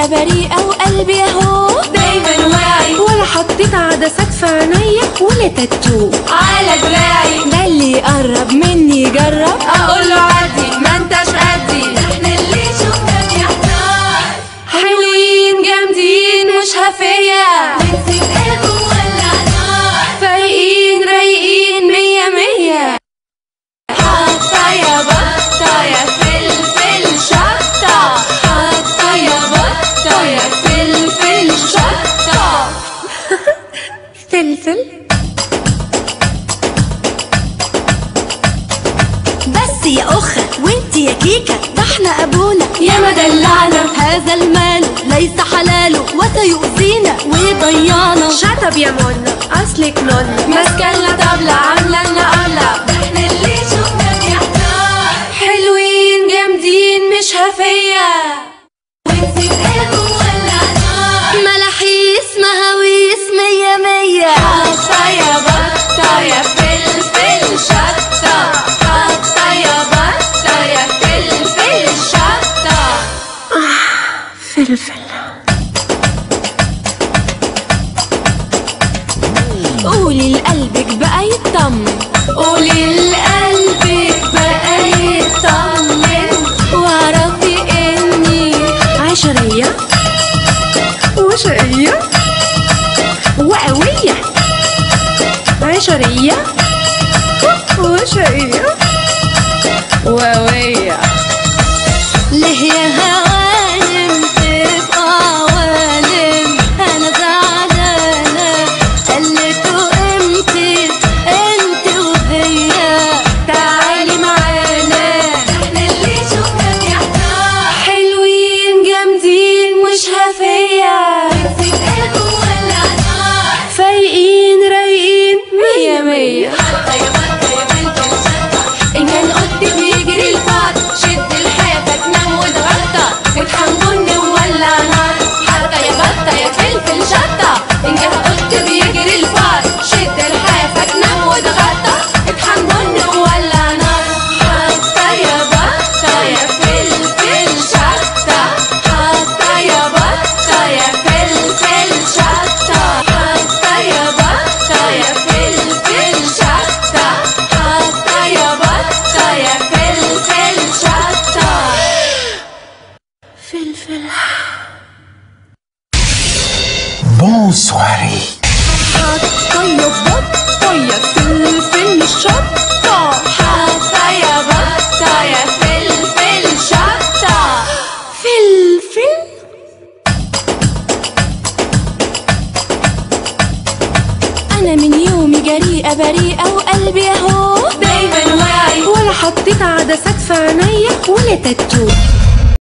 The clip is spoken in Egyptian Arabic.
جريئة بريئة وقلبي اهو دايما واعي ولا حطيت عدسات في عينيا ولا تاتو على دراعي ده اللي يقرب مني يجرب اقول له عادي ما انتش قدي احنا اللي شفنا بيحتار حلوين جامدين مش هفية نسيب ايده ولا نار فايقين رايقين مية مية حاطة يا بطة يا فلفل شطة حاطة يا بطة يا فلفل شطة فلفل بس يا أخة وانت يا كيكة ده احنا أبونا يا ما دلعنا هذا المال ليس حلاله وسيؤذينا ويضيعنا شطب يا منى اصلك نونة ماسكة لنا طبلة عاملة لنا قبلة احنا اللي شفنا بيحتار حلوين جامدين مش هفية ونسيب ايده ولا نار ملاحيس مهاويس مية مية حاطة يا بطة يا فلفل شطة حاطة يا بطة يا فلفل شطة فلفل قولي لقلبك بقى يطمن قولي لقلبك بقى يطمن واعرفي اني عشرية وشقية وقوية عشرية وشقية وقوية ليه يا هوالم تبقى عوالم انا زعلانة قلتوا قيمتي انت وهي تعالي معانا احنا اللي شفنا بيحتار حلوين جامدين مش هفية نسيب ايده ولا نار فايقين رايقين مية مية حاطة يا بطة يا بنت الشطة إن كان قد بيجري الفار شد الحافة تنام وتغطى واطحن بن وولع نار حاطة يا بطة يا فلفل شطة إن كان قد بيجري الفار شد الحافة تنام وتغطى اطحن بن وولع نار حاطة يا بطة يا فلفل شطة حاطة يا بطة يا فلفل شطة حاطة يا بطة يا فلفل شطة حاطة يا بطة يا فلفل شطة فلفل Bonsoiré. حاطة يا بطة يا فلفل شطة حاطة يا بطة يا فلفل شطة فلفل انا من يومي جريئة بريئة وقلبي اهو دايما واعي ولا حطيت عدسات في عينيا ولا تاتو